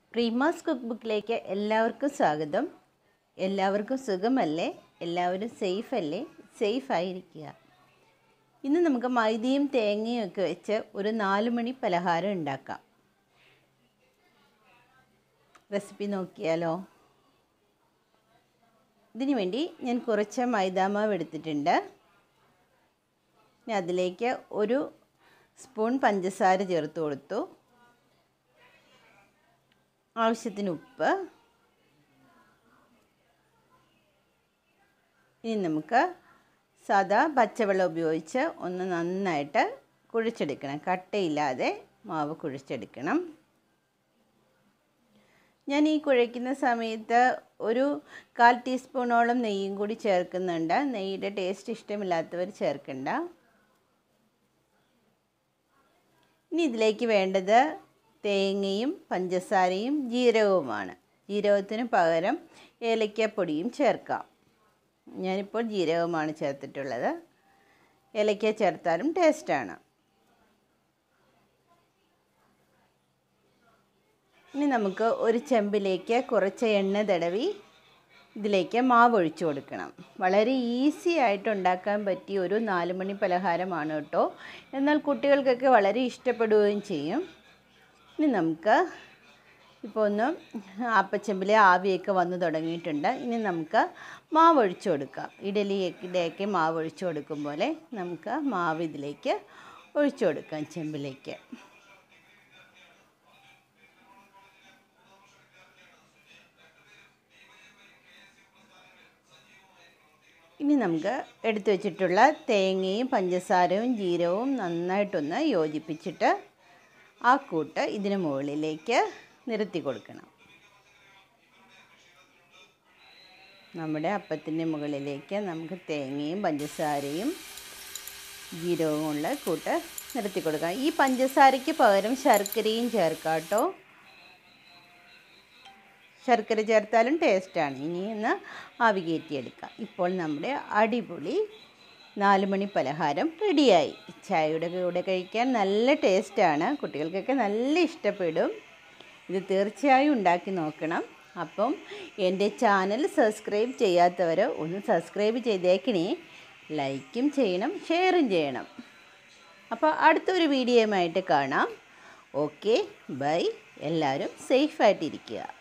പ്രീമാസ് cook ബുക്കിലേക്ക് എല്ലാവർക്കും സ്വാഗതം എല്ലാവർക്കും സുഖമല്ലേ എല്ലാവരും സേഫ് അല്ലേ സേഫ് ആയിരിക്കുക ഇന്ന് നമുക്ക് മൈദയും തേങ്ങയും ഒക്കെ വെച്ച് ഒരു നാല് മണി പലഹാരം ഉണ്ടാക്കാം റെസിപ്പി നോക്കിയാലോ ഇതിനു വേണ്ടി ഞാൻ കുറച്ച് മൈദാമാവ് എടുത്തിട്ടുണ്ട് ഇനി അതിലേക്ക് ഒരു സ്പൂൺ പഞ്ചസാര ചേർത്ത് കൊടുത്തു ആവശ്യത്തിന് ഉപ്പ് ഇനി നമുക്ക് സാദാ പച്ചവെള്ളം ഉപയോഗിച്ച് ഒന്ന് നന്നായിട്ട് കുഴിച്ചെടുക്കണം കട്ടയില്ലാതെ മാവ് കുഴിച്ചെടുക്കണം ഞാൻ ഈ കുഴയ്ക്കുന്ന സമയത്ത് ഒരു കാൽ ടീസ്പൂണോളം നെയ്യും കൂടി ചേർക്കുന്നുണ്ട് നെയ്യുടെ ടേസ്റ്റ് ഇഷ്ടമില്ലാത്തവർ ചേർക്കണ്ട ഇനി ഇതിലേക്ക് വേണ്ടത് തേങ്ങയും പഞ്ചസാരയും ജീരകവുമാണ് ജീരകത്തിന് പകരം ഏലക്കാപ്പൊടിയും ചേർക്കാം ഞാനിപ്പോൾ ജീരകമാണ് ചേർത്തിട്ടുള്ളത് ഏലക്ക ചേർത്താലും ടേസ്റ്റാണ് ഇനി നമുക്ക് ഒരു ചെമ്പിലേക്ക് കുറച്ച് എണ്ണ തടവി ഇതിലേക്ക് മാവ് ഒഴിച്ചു കൊടുക്കണം വളരെ ഈസി ആയിട്ട് ഉണ്ടാക്കാൻ പറ്റിയ ഒരു നാല് മണി പലഹാരമാണ് കേട്ടോ എന്നാൽ കുട്ടികൾക്കൊക്കെ വളരെ ഇഷ്ടപ്പെടുകയും ചെയ്യും ഇനി നമുക്ക് ഇപ്പോൾ ഒന്ന് അപ്പച്ചെമ്പിലെ ആവിയൊക്കെ വന്നു തുടങ്ങിയിട്ടുണ്ട് ഇനി നമുക്ക് മാവ് ഒഴിച്ചു കൊടുക്കാം ഇഡലിയൊക്കെ മാവ് ഒഴിച്ചു കൊടുക്കും പോലെ നമുക്ക് മാവ് ഇതിലേക്ക് ഒഴിച്ചു കൊടുക്കാം ചെമ്പിലേക്ക് ഇനി നമുക്ക് എടുത്തു വെച്ചിട്ടുള്ള തേങ്ങയും പഞ്ചസാരയും ജീരകവും നന്നായിട്ടൊന്ന് യോജിപ്പിച്ചിട്ട് ആ കൂട്ട് ഇതിന് മുകളിലേക്ക് നിരത്തി കൊടുക്കണം നമ്മുടെ അപ്പത്തിൻ്റെ മുകളിലേക്ക് നമുക്ക് തേങ്ങയും പഞ്ചസാരയും ജീരകവും ഉള്ള കൂട്ട് നിരത്തി കൊടുക്കാം ഈ പഞ്ചസാരയ്ക്ക് പകരം ശർക്കരയും ചേർക്കാം കേട്ടോ ശർക്കര ചേർത്താലും ടേസ്റ്റാണ് ഇനി ഒന്ന് ആവി കയറ്റിയെടുക്കാം ഇപ്പോൾ നമ്മുടെ അടിപൊളി നാല് മണി പലഹാരം റെഡിയായി ചായയുടെ കൂടെ കഴിക്കാൻ നല്ല ടേസ്റ്റാണ് കുട്ടികൾക്കൊക്കെ നല്ല ഇഷ്ടപ്പെടും ഇത് തീർച്ചയായും ഉണ്ടാക്കി നോക്കണം അപ്പം എൻ്റെ ചാനൽ സബ്സ്ക്രൈബ് ചെയ്യാത്തവർ ഒന്ന് സബ്സ്ക്രൈബ് ചെയ്തേക്കണേ ലൈക്കും ചെയ്യണം ഷെയറും ചെയ്യണം അപ്പോൾ അടുത്തൊരു വീഡിയോയുമായിട്ട് കാണാം ഓക്കെ ബൈ എല്ലാവരും സേഫായിട്ടിരിക്കുക